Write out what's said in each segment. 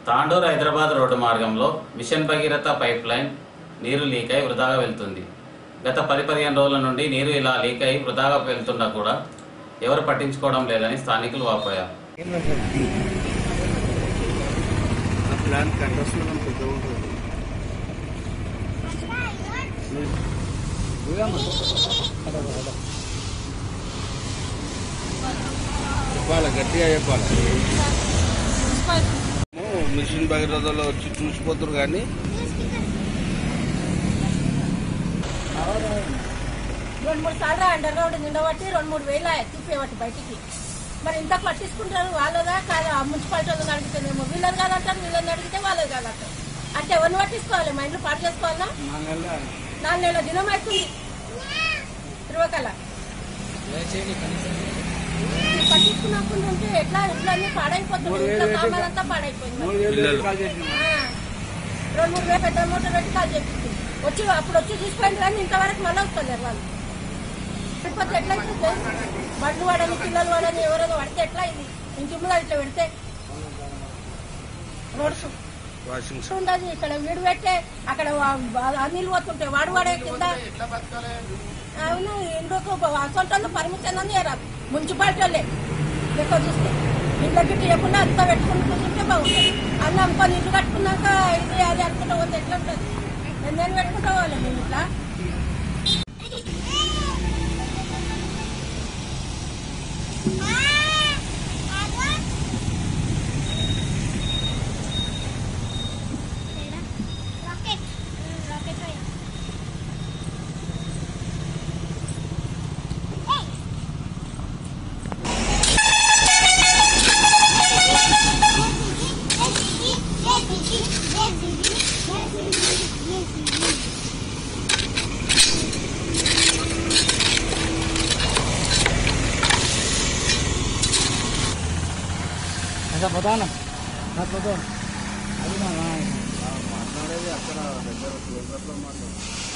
Tandur Hyderabad road మార్గంలో mission Bhagiratha pipeline నీరు leak అయి వృధాగా వెళ్తుంది గత పది పదిహేను రోజుల నుండి నీరు ఇలా లీక్ అయి వృధాగా వెళ్తున్నా కూడా ఎవరు పట్టించుకోవడం లేదని స్థానికులు వాపోయారు ఆ ప్లాన్ కంట్రస్లో పెద్ద ఉంటుంది చెప్పాలి గట్టిగా చెప్పాలి ఏమో మిషన్ భగీరథలో వచ్చి చూసిపోతురు కానీ రెండు మూడు సార్లు అండర్ రోడ్ నిండబట్టి రెండు మూడు వేలు తీసేవాటి బయటికి మరి ఇంత పట్టించుకుంటారు వాళ్ళదా కాదా ఆ మున్సిపాలిటీ వాళ్ళని అడిగితేనేమో వీళ్ళని కాదంటారు వీళ్ళని అడిగితే వాళ్ళది కాదంటారు అంటే ఎవరిని పట్టించుకోవాలి మా ఇంట్లో పాటు చేసుకోవాలా నాలుగు నెలల దినం అవుతుంది తిరువకల పట్టించుకున్నప్పుడు ఉంటే ఎట్లా ఇంట్లో అన్ని పాడైపోతుంది ఇంట్లో సామాన్ అంతా పాడైపోయింది పిల్లలు ఆ, రెండు మూడు వేలు పెద్ద మూట పెట్టి కాల్ చెప్పింది వచ్చి అప్పుడు వచ్చి చూసిపోయింది కానీ ఇంతవరకు మళ్ళీ వస్తలేరు వాళ్ళు తిరుపతి ఎట్లా అవుతుంది బండ్లు వాడని పిల్లలు వాడని ఎవరైనా పడితే ఎట్లా ఇది ఇంటి ముందు ఇట్లా పెడితే రోడ్స్ వాషింగ్ ఉండదు ఇక్కడ వీడు పెట్టే అక్కడ నీళ్ళు పోతుంటాయి వాడు వాడే కింద అవును ఇందుకు అసొంటోళ్ళు పర్మిషన్ అని రాదు మున్సిపాలిటీ వాళ్ళే ఎక్కువ చూస్తే ఇంట్లో గిట్ట చెప్పకుండా అంతా పెట్టుకుని కూర్చుంటే బాగుంటుంది అన్న అనుకొని ఇల్లు కట్టుకున్నాక ఇది అది అనుకుంటా పోతే ఎట్లా ఉంటుంది నేను పెట్టుకుంటా పోవాలి నేను ఇట్లా Rocket. Rocket fire. ऐसा बता ना मत बताओ अभी ना हाँ మాట్లాడేది అక్కడ దగ్గర క్లోజర్లో మాట్లాడు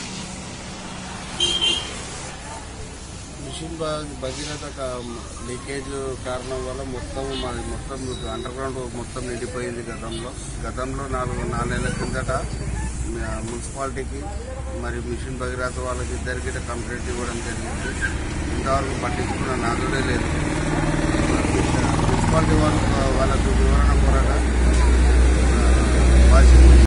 మిషన్ భగీ- భగీరథ కా- లీకేజ్ కారణం వల్ల మొత్తం మాది మొత్తం అండర్ గ్రౌండ్ మొత్తం నిండిపోయింది గతంలో గతంలో నాలుగు నాలుగు నెలల కిందట మ- మున్సిపాలిటీకి మరి మిషన్ భగీరథ వాళ్ళకి ఇద్దరికి కంప్లైంట్ ఇవ్వడం జరిగింది ఇంతవరకు పట్టించుకున్న నాదుడే లేదు మున్సిపాలిటీ వాళ్ళు వాళ్ళకు వివరణ కోరగా ఆ, వాషింగ్